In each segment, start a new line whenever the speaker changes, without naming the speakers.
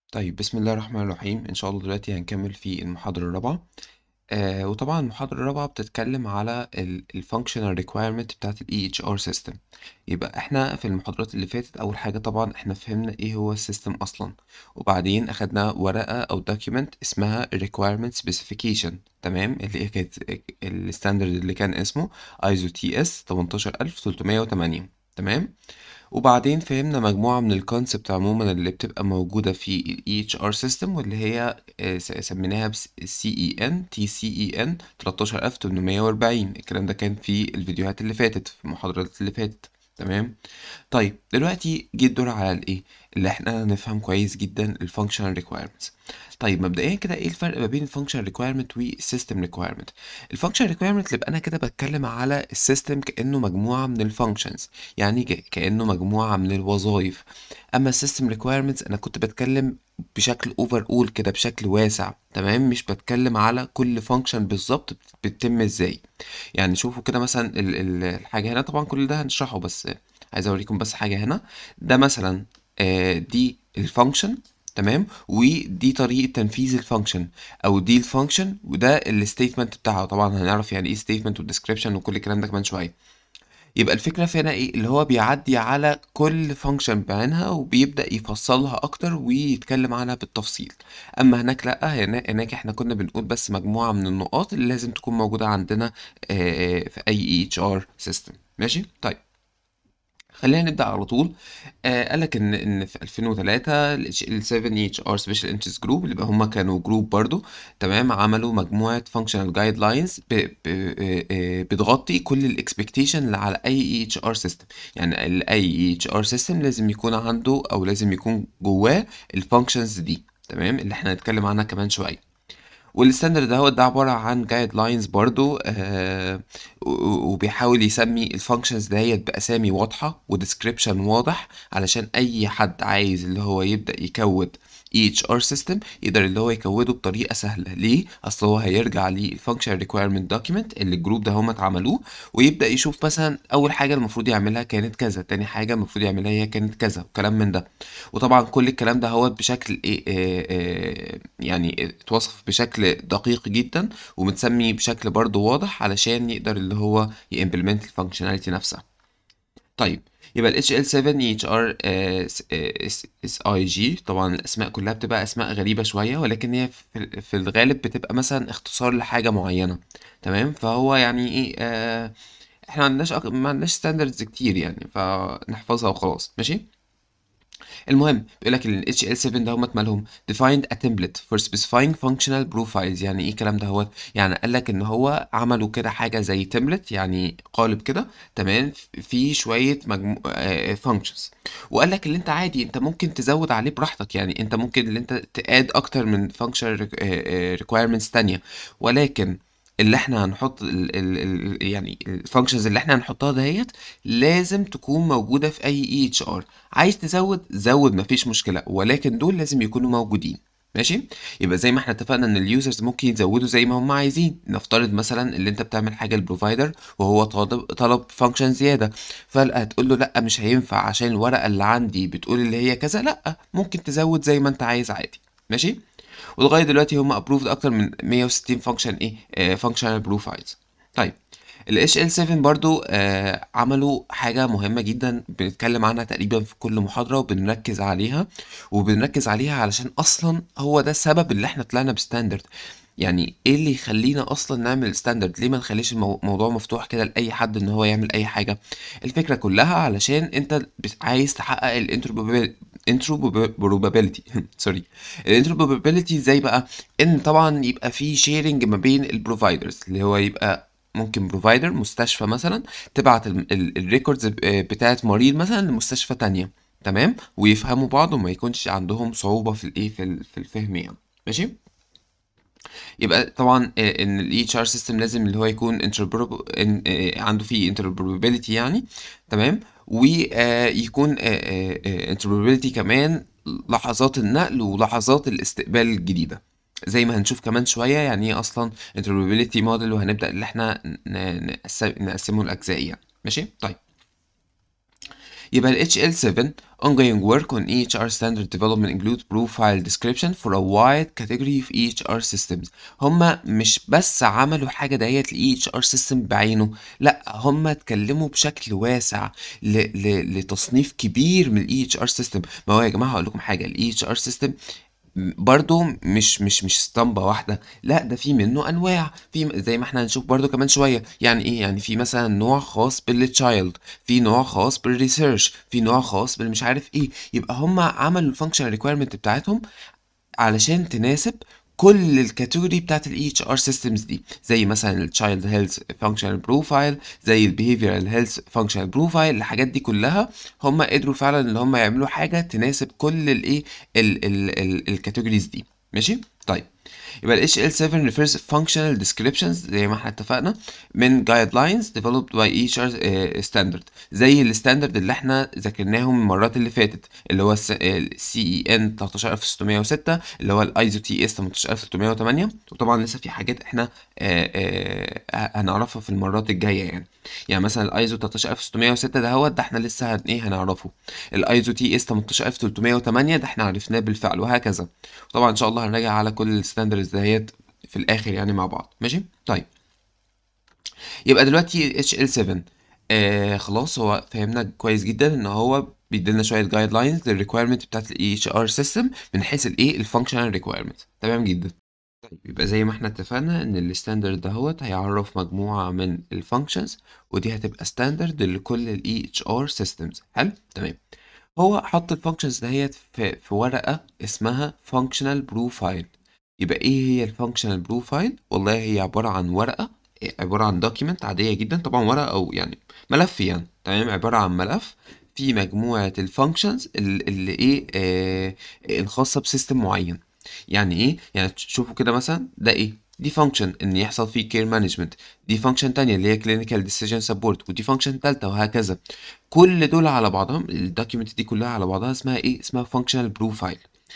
طيب بسم الله الرحمن الرحيم إن شاء الله دلوقتي هنكمل في المحاضرة الرابعة آه وطبعا المحاضرة الرابعة بتتكلم على ال ال functional requirement بتاعت ال EHR system يبقى احنا في المحاضرات اللي فاتت أول حاجة طبعا احنا فهمنا ايه هو السيستم أصلا وبعدين أخدنا ورقة أو document اسمها requirement specification تمام اللي هي كانت الستاندرد اللي كان اسمه ISO TS 18308 تمام وبعدين فهمنا مجموعة من الكونسبت عموما اللي بتبقى موجودة في ال EHR system واللي هي آه، س- سميناها ب CEN TCEN 13840 الكلام ده كان في الفيديوهات اللي فاتت في المحاضرات اللي فاتت تمام طيب دلوقتي جه الدور على الايه اللي احنا نفهم كويس جدا الفانكشنال ريكويرمنتس طيب مبدئيا كده ايه الفرق ما بين الفانكشنال ريكويرمنت والسيستم ريكويرمنت الفانكشنال ريكويرمنت اللي يبقى انا كده بتكلم على السيستم كانه مجموعه من الفانكشنز يعني ك- كانه مجموعه من الوظائف اما السيستم ريكويرمنتس انا كنت بتكلم بشكل اوفر اول كده بشكل واسع تمام مش بتكلم على كل فانكشن بالظبط بت- بتتم ازاي يعني شوفوا كده مثلا ال- ال- الحاجه هنا طبعا كل ده هنشرحه بس عايز اوريكم بس حاجه هنا ده مثلا آه، دي الفانكشن تمام ودي طريقه تنفيذ الفانكشن او دي الفانكشن وده الستيتمنت بتاعها طبعا هنعرف يعني ايه ستيتمنت والديسكريبشن وكل الكلام ده كمان شويه يبقى الفكرة في هنا ايه اللي هو بيعدي على كل فانكشن بعينها وبيبدأ يفصلها اكتر ويتكلم عنها بالتفصيل اما هناك لا هنا هناك احنا كنا بنقول بس مجموعة من النقاط اللي لازم تكون موجودة عندنا آه، في اي اتش ار سيستم ماشي طيب خلينا نبدأ على طول آه قال لك ان ان في 2003 ال 7 اتش ار سبيشال انترست جروب اللي هم كانوا جروب برضو تمام عملوا مجموعة فانكشنال جايد لاينز بتغطي كل الاكسبكتيشن اللي على اي اتش ار سيستم يعني ال- اي اتش ار سيستم لازم يكون عنده او لازم يكون جواه الفانكشنز دي تمام اللي احنا هنتكلم عنها كمان شوية والستاندرد ده هو ده عبارة عن جايد لاينز برضو آه و- و- وبيحاول يسمي الفانكشنز دهيت بأسامي واضحة وديسكريبشن واضح علشان أي حد عايز اللي هو يبدأ يكود EHR system يقدر اللي هو يكوده بطريقة سهلة ليه؟ أصل هو هيرجع للفانكشن ريكويرمنت دوكيمنت اللي الجروب ده هم عملوه ويبدأ يشوف مثلا أول حاجة المفروض يعملها كانت كذا تاني حاجة المفروض يعملها هي كانت كذا وكلام من ده وطبعا كل الكلام ده هو بشكل ايه آه، آه، يعني اتوصف بشكل دقيق جدا ومتسمي بشكل برضو واضح علشان يقدر اللي هو يimplement الفانكشناليتي نفسها طيب يبقى ال HL7 EHR آه، س- آه، اس- SIG طبعا الأسماء كلها بتبقى أسماء غريبة شوية ولكن هي في في الغالب بتبقى مثلا اختصار لحاجة معينة تمام فهو يعني ايه آه، احنا ما عندناش أك- ما عندناش ستاندردز كتير يعني فنحفظها وخلاص ماشي المهم بيقول لك ال HL7 ده هم مالهم defined a template for specifying functional profiles يعني ايه الكلام ده هو يعني قال لك ان هو عملوا كده حاجه زي template يعني قالب كده تمام في شويه مجمو... آه functions وقال لك اللي انت عادي انت ممكن تزود عليه براحتك يعني انت ممكن اللي انت تاد اكتر من functional req- آه، آه، requirements تانية ولكن اللي احنا هنحط ال ال ال يعني الفانكشنز اللي احنا هنحطها دهيت لازم تكون موجودة في اي اي اتش ار عايز تزود زود مفيش مشكلة ولكن دول لازم يكونوا موجودين ماشي يبقى زي ما احنا اتفقنا ان اليوزرز ممكن يزودوا زي ما هم عايزين نفترض مثلا اللي انت بتعمل حاجه للبروفايدر وهو طالب طلب فانكشن زياده فهتقول له لا مش هينفع عشان الورقه اللي عندي بتقول اللي هي كذا لا ممكن تزود زي ما انت عايز عادي ماشي ولغايه دلوقتي هم ابروفد اكتر من 160 فانكشن ايه فانكشنال بروفايلز طيب ال HL7 برضو آه عملوا حاجة مهمة جدا بنتكلم عنها تقريبا في كل محاضرة وبنركز عليها وبنركز عليها علشان أصلا هو ده السبب اللي احنا طلعنا بستاندرد يعني ايه اللي يخلينا اصلا نعمل ستاندرد ليه ما نخليش المو- الموضوع مفتوح كده لاي حد ان هو يعمل اي حاجه الفكره كلها علشان انت بت- عايز تحقق الانتروبابيلتي سوري الانتروبابيلتي ازاي بقى ان طبعا يبقى في شيرنج ما بين البروفايدرز اللي هو يبقى ممكن بروفايدر مستشفى مثلا تبعت الريكوردز بتاعت مريض مثلا لمستشفى تانية تمام ويفهموا بعض وما يكونش عندهم صعوبة في الايه في ال- في الفهم يعني ماشي يبقى طبعا آه، ان ال EHR system لازم اللي هو يكون interoperable إن- آه، عنده فيه interoperability يعني تمام ويكون interoperability كمان لحظات النقل ولحظات الاستقبال الجديدة زي ما هنشوف كمان شوية يعني ايه اصلا interoperability model وهنبدأ اللي احنا ن- نقسم- نقسمه لأجزاء يعني ماشي طيب يبقى ال HL7 ongoing work on EHR standard development include profile description for a wide category of EHR systems هما مش بس عملوا حاجة ديت ل EHR system بعينه لا هما اتكلموا بشكل واسع ل... ل... لتصنيف كبير من ال EHR system ما هو يا جماعة هقول لكم حاجة ال EHR system برضو مش مش مش اسطمبة واحدة لا ده في منه انواع في زي ما احنا هنشوف برضو كمان شوية يعني ايه يعني في مثلا نوع خاص بالتشايلد في نوع خاص بالريسيرش في نوع خاص بالمش عارف ايه يبقى هم عملوا الفانكشن ريكويرمنت بتاعتهم علشان تناسب كل الكاتيجوري بتاعت ال EHR systems دي زي مثلا ال Child Health Functional Profile زي ال Behavioral Health Functional Profile الحاجات دي كلها هم قدروا فعلا ان هم يعملوا حاجة تناسب كل الايه الكاتيجوريز دي ماشي طيب يبقى ال HL7 refers functional descriptions زي ما احنا اتفقنا من guidelines developed by each uh, standard زي الستاندرد اللي احنا ذاكرناهم المرات اللي فاتت اللي هو ال CEN 13606 اللي هو ال ISO TS 18308 وطبعا لسه في حاجات احنا آه آه هنعرفها في المرات الجايه يعني يعني مثلا الايزو 13606 ده هو ده احنا لسه هن ايه هنعرفه الايزو تي اس 18308 ده احنا عرفناه بالفعل وهكذا طبعا ان شاء الله هنراجع على كل الستاندردز دهيت في الاخر يعني مع بعض ماشي طيب يبقى دلوقتي اتش ال 7 آه خلاص هو فهمنا كويس جدا ان هو بيديلنا شويه جايد لاينز للريكويرمنت بتاعت الاي اتش ار سيستم من حيث الايه الفانكشنال ريكويرمنت تمام جدا طيب يبقى زي ما احنا اتفقنا ان الستاندرد دهوت هيعرف مجموعة من الفانكشنز ودي هتبقى ستاندرد لكل ال EHR systems حلو تمام هو حط الفانكشنز دهيت في, في ورقة اسمها functional profile يبقى ايه هي الفانكشنال بروفايل والله هي عبارة عن ورقة عبارة عن دوكيمنت عادية جدا طبعا ورقة او يعني ملف يعني تمام عبارة عن ملف في مجموعة الفانكشنز اللي, اللي ايه آه الخاصة بسيستم معين يعني ايه يعني تشوفوا كده مثلا ده ايه دي فانكشن ان يحصل فيه كير مانجمنت دي فانكشن تانية اللي هي كلينيكال ديسيجن سبورت ودي فانكشن تالتة وهكذا كل دول على بعضهم الدوكيمنت دي كلها على بعضها اسمها ايه اسمها فانكشنال بروفايل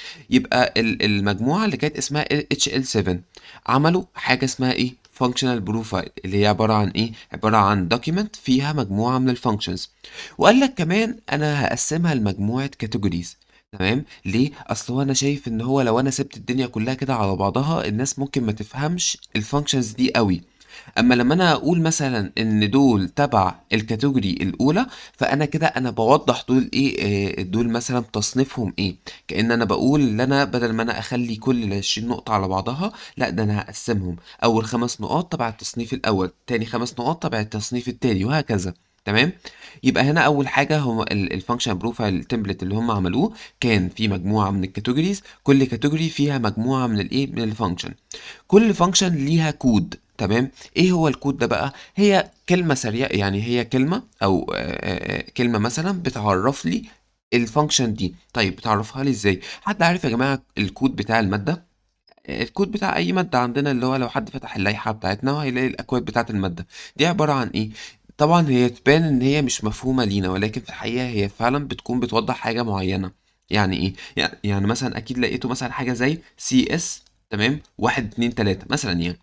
يبقى المجموعة اللي كانت اسمها HL7 عملوا حاجة اسمها ايه functional profile اللي هي عبارة عن ايه عبارة عن document فيها مجموعة من الفانكشنز وقال لك كمان انا هقسمها لمجموعة categories تمام ليه اصل هو انا شايف ان هو لو انا سبت الدنيا كلها كده على بعضها الناس ممكن ما تفهمش الفانكشنز دي قوي اما لما انا اقول مثلا ان دول تبع الكاتيجوري الاولى فانا كده انا بوضح دول ايه دول مثلا تصنيفهم ايه كان انا بقول ان انا بدل ما انا اخلي كل ال 20 نقطه على بعضها لا ده انا هقسمهم اول خمس نقاط تبع التصنيف الاول تاني خمس نقاط تبع التصنيف التاني وهكذا تمام يبقى هنا اول حاجه هو الفانكشن بروفايل تمبلت اللي هم عملوه كان في مجموعه من الكاتيجوريز كل كاتيجوري فيها مجموعه من الايه من الفانكشن كل فانكشن ليها كود تمام ايه هو الكود ده بقى هي كلمه سريعه يعني هي كلمه او آآ آآ كلمه مثلا بتعرف لي الفانكشن دي طيب بتعرفها لي ازاي حد عارف يا جماعه الكود بتاع الماده الكود بتاع اي ماده عندنا اللي هو لو حد فتح اللائحه بتاعتنا هيلاقي الاكواد بتاعه الماده دي عباره عن ايه طبعا هي تبان ان هي مش مفهومة لينا ولكن في الحقيقة هي فعلا بتكون بتوضح حاجة معينة يعني ايه يعني, يعني مثلا اكيد لقيته مثلا حاجة زي سي اس تمام واحد اتنين تلاتة مثلا يعني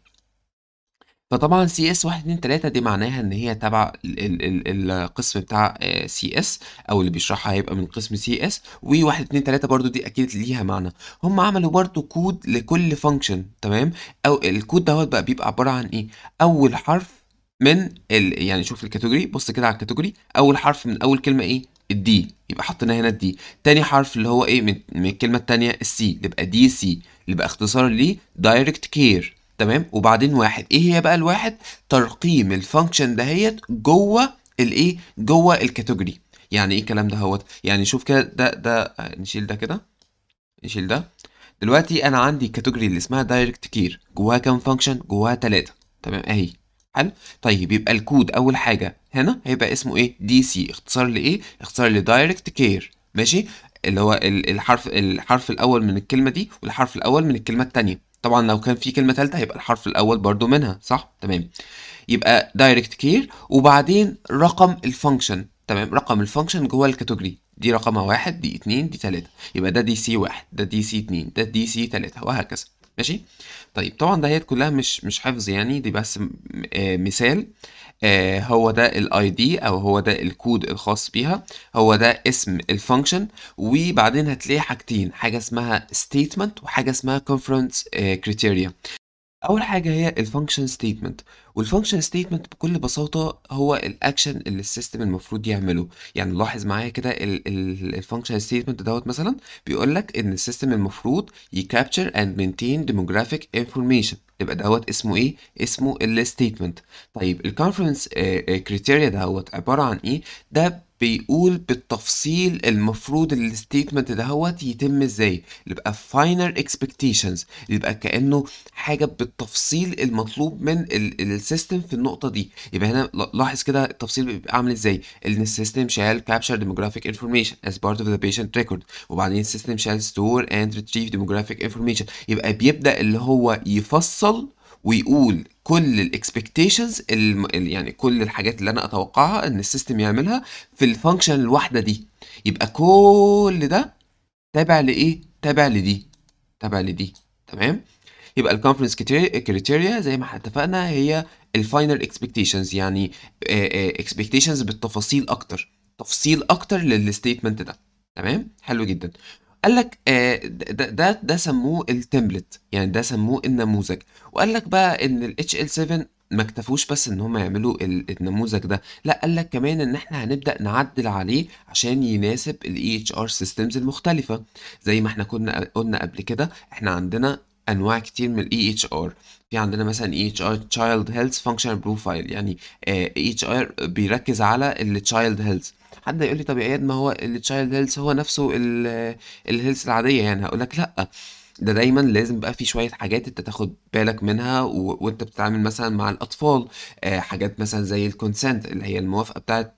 فطبعا سي اس واحد اتنين تلاتة دي معناها ان هي تبع ال ال ال القسم بتاع سي اس او اللي بيشرحها هيبقى من قسم سي اس وواحد اتنين تلاتة برضو دي اكيد ليها معنى هم عملوا برضو كود لكل فانكشن تمام او الكود دوت بقى بيبقى عبارة عن ايه اول حرف من ال... يعني شوف الكاتيجوري بص كده على الكاتيجوري اول حرف من اول كلمه ايه الدي يبقى حطينا هنا الدي تاني حرف اللي هو ايه من, من الكلمه التانيه السي يبقى دي سي اللي يبقى اختصار ليه دايركت كير تمام وبعدين واحد ايه هي بقى الواحد ترقيم الفانكشن دهيت جوه الايه جوه الكاتيجوري يعني ايه الكلام ده هوت يعني شوف كده ده ده نشيل ده كده نشيل ده دلوقتي انا عندي كاتيجوري اللي اسمها دايركت كير جواها كام فانكشن جواها ثلاثه تمام اهي حلو طيب يبقى الكود اول حاجه هنا هيبقى اسمه ايه دي سي اختصار لايه اختصار لدايركت كير ماشي اللي هو الحرف الحرف الاول من الكلمه دي والحرف الاول من الكلمه الثانيه طبعا لو كان في كلمه ثالثه هيبقى الحرف الاول برضو منها صح تمام يبقى دايركت كير وبعدين رقم الفانكشن تمام رقم الفانكشن جوه الكاتيجوري دي رقمها واحد دي اتنين دي تلاتة يبقى ده دي سي واحد ده دي سي اتنين ده دي سي تلاتة وهكذا ماشي طيب طبعا دهيت كلها مش مش حفظ يعني دي بس م- آه، مثال آه، هو ده الاي دي او هو ده الكود الخاص بيها هو ده اسم الفانكشن وبعدين هتلاقي حاجتين حاجه اسمها statement وحاجه اسمها conference criteria اول حاجه هي الفانكشن ستيتمنت والفانكشن ستيتمنت بكل بساطه هو الاكشن اللي السيستم المفروض يعمله يعني لاحظ معايا كده الفانكشن ستيتمنت دوت مثلا بيقول لك ان السيستم المفروض يكابتشر اند مينتين demographic انفورميشن يبقى دوت اسمه ايه اسمه الستيتمنت طيب الكونفرنس كريتيريا دوت عباره عن ايه ده بيقول بالتفصيل المفروض الستيتمنت دهوت يتم ازاي يبقى finer expectations يبقى كأنه حاجة بالتفصيل المطلوب من السيستم في النقطة دي يبقى هنا ل- لاحظ كده التفصيل بيبقى عامل ازاي ان السيستم شال capture demographic information as part of the patient record وبعدين السيستم شال store and retrieve demographic information يبقى بيبدأ اللي هو يفصل ويقول كل الاكسبكتيشنز يعني كل الحاجات اللي انا اتوقعها ان السيستم يعملها في الفانكشن الواحده دي يبقى كل ده تابع لايه تابع لدي تابع لدي تمام يبقى الكونفرنس كريتيريا زي ما احنا اتفقنا هي الفاينل اكسبكتيشنز يعني اكسبكتيشنز بالتفاصيل اكتر تفصيل اكتر للستيتمنت ده تمام حلو جدا قال لك آه، ده ده ده سموه التمبلت يعني ده سموه النموذج وقال لك بقى ان ال HL7 ما اكتفوش بس ان هم يعملوا ال- النموذج ده لا قال لك كمان ان احنا هنبدأ نعدل عليه عشان يناسب ال EHR systems المختلفة زي ما احنا كنا قلنا قبل كده احنا عندنا انواع كتير من ال EHR في عندنا مثلا EHR Child Health Functional Profile يعني آه، EHR بيركز على ال Child Health حد يقول لي طب يا اياد ما هو ال Child Health هو نفسه ال الهيلث العادية يعني هقول لك لا ده دايما لازم بقى في شوية حاجات انت تاخد بالك منها و... وانت بتتعامل مثلا مع الأطفال آه حاجات مثلا زي الكونسنت اللي هي الموافقة بتاعت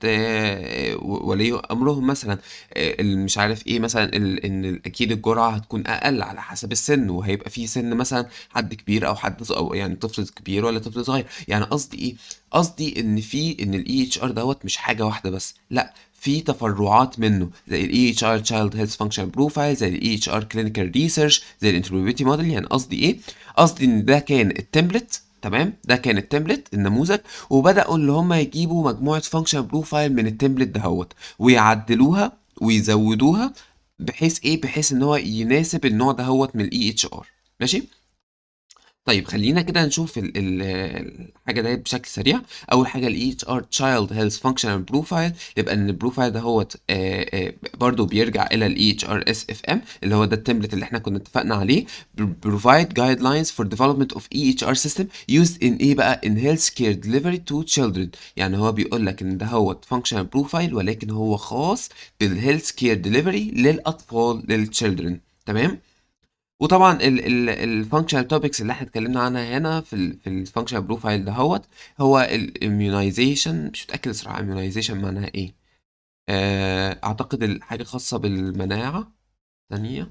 آه و- ولي أمرهم مثلا آه اللي مش عارف ايه مثلا ال... ان أكيد الجرعة هتكون أقل على حسب السن وهيبقى في سن مثلا حد كبير أو حد ص- أو يعني طفل كبير ولا طفل صغير يعني قصدي ايه قصدي ان في ان الاي اتش ار دوت مش حاجة واحدة بس لا في تفرعات منه زي ال EHR Child Health Function Profile زي ال EHR Clinical Research زي ال Interoperability Model يعني قصدي ايه؟ قصدي ان ده كان التمبلت تمام ده كان التمبلت النموذج وبدأوا اللي هم يجيبوا مجموعة فانكشن بروفايل من التمبلت دهوت ويعدلوها ويزودوها بحيث ايه بحيث ان هو يناسب النوع دهوت من الاي اتش ار ماشي طيب خلينا كده نشوف ال ال الحاجة ديت بشكل سريع أول حاجة ال EHR Child Health Functional Profile يبقى إن البروفايل ده هو برضه بيرجع إلى ال EHR SFM اللي هو ده التمبلت اللي إحنا كنا اتفقنا عليه provide guidelines for development of EHR system used in إيه بقى in healthcare delivery to children يعني هو بيقول لك إن ده هو functional profile ولكن هو خاص بالهيلث كير ديليفري للأطفال للchildren تمام وطبعا الفانكشنال توبكس اللي احنا اتكلمنا عنها هنا في ال في الفانكشنال بروفايل دهوت هو الاميونايزيشن مش متاكد الصراحه اميونايزيشن معناها ايه آه، اعتقد الحاجه خاصه بالمناعه ثانيه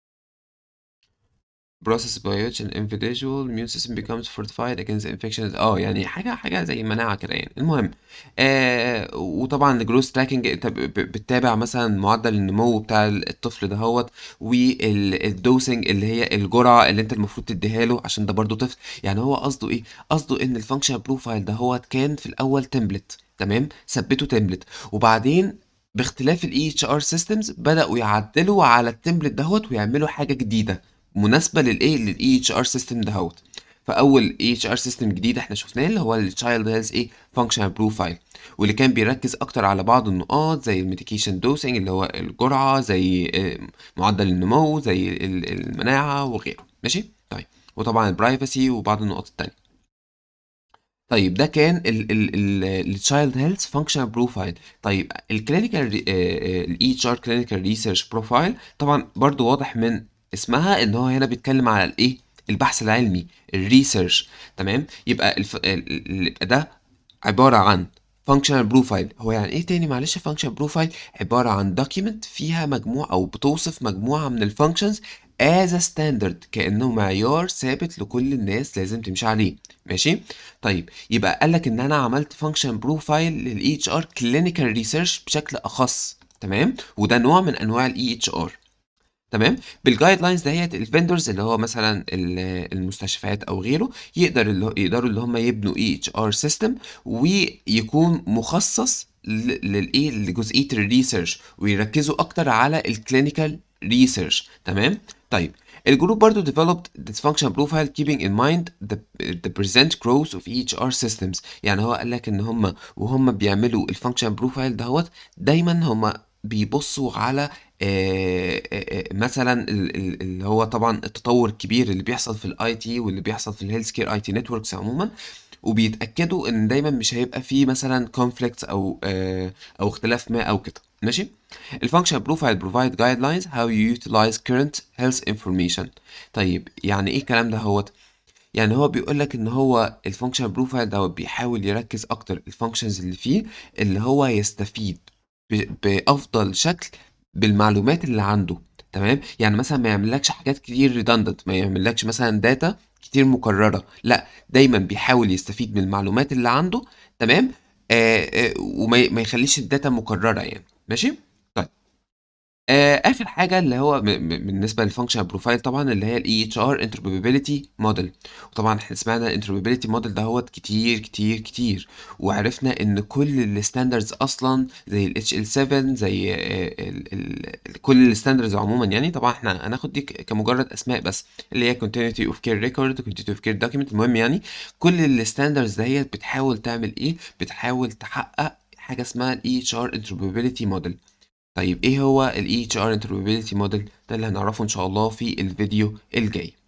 process by which an individual immune system becomes fortified against infections اه يعني حاجه حاجه زي المناعه كده يعني المهم آه وطبعا الجروث تراكنج انت ب- ب- بتتابع مثلا معدل النمو بتاع الطفل دهوت والدوسنج اللي هي الجرعه اللي انت المفروض تديها له عشان ده برضو طفل يعني هو قصده ايه قصده ان الفانكشن بروفايل دهوت كان في الاول تمبلت تمام ثبته تمبلت وبعدين باختلاف الاي اتش ار سيستمز بداوا يعدلوا على التمبلت دهوت ويعملوا حاجه جديده مناسبه للايه للاي اتش ار سيستم دهوت فاول اي اتش ار سيستم جديد احنا شفناه اللي هو التشايلد هيلث ايه فانكشنال بروفايل واللي كان بيركز اكتر على بعض النقاط زي الميديكيشن دوسنج اللي هو الجرعه زي آه، معدل النمو زي ال- المناعه وغيره ماشي طيب وطبعا البرايفسي وبعض النقط التانية طيب ده كان التشايلد هيلث فانكشنال بروفايل طيب الكلينيكال الاي اتش ار كلينيكال ريسيرش بروفايل طبعا برضو واضح من اسمها ان هو هنا بيتكلم على الايه البحث العلمي الريسيرش تمام يبقى الف... ال- ال- يبقى ده عبارة عن functional profile هو يعني ايه تاني معلش functional profile عبارة عن document فيها مجموعة او بتوصف مجموعة من الفانكشنز as a standard كأنه معيار ثابت لكل الناس لازم تمشي عليه ماشي طيب يبقى قال لك ان انا عملت function profile لل EHR clinical research بشكل اخص تمام وده نوع من انواع ال EHR تمام بالجايد لاينز دهيت الفندرز اللي هو مثلا ال- المستشفيات او غيره يقدر اللي هو يقدروا اللي هم يبنوا اي اتش ار سيستم ويكون مخصص ل- للايه لجزئيه الريسيرش ويركزوا اكتر على الكلينيكال ريسيرش تمام طيب الجروب برضو developed this function profile keeping in mind the, the present growth of EHR systems يعني هو قال لك ان هم وهم بيعملوا الفانكشن بروفايل دهوت دايما هم بيبصوا على آه، آه، آه، مثلا ال- ال- اللي هو طبعا التطور الكبير اللي بيحصل في الاي تي واللي بيحصل في الهيلث كير اي تي نتوركس عموما وبيتاكدوا ان دايما مش هيبقى فيه مثلا كونفليكتس او آه، او اختلاف ما او كده ماشي الفانكشن بروفايل provide guidelines how you utilize current health information طيب يعني ايه الكلام ده هوت يعني هو بيقول لك ان هو الفانكشن بروفايل ده بيحاول يركز اكتر الفانكشنز اللي فيه اللي هو يستفيد ب- بافضل شكل بالمعلومات اللي عنده تمام يعني مثلا ما يعملكش حاجات كتير redundant ما يعملكش مثلا داتا كتير مكررة لا دايما بيحاول يستفيد من المعلومات اللي عنده تمام آه آه وما ي- ما يخليش الداتا مكررة يعني ماشي طيب آه، اخر حاجه اللي هو م- م- بالنسبه للفانكشن بروفايل طبعا اللي هي الاي اتش ار انتربريبيليتي موديل وطبعا احنا سمعنا الانتربريبيليتي موديل ده هو كتير كتير كتير وعرفنا ان كل الستاندردز اصلا زي الاتش ال 7 زي آه، ال ال كل الستاندردز عموما يعني طبعا احنا هناخد دي ك- كمجرد اسماء بس اللي هي continuity of care record continuity of care document المهم يعني كل الستاندردز دهيت بتحاول تعمل ايه بتحاول تحقق حاجه اسمها الاي اتش ار انتربريبيليتي موديل طيب ايه هو ال EHR Interoperability Model ده اللي هنعرفه ان شاء الله في الفيديو الجاي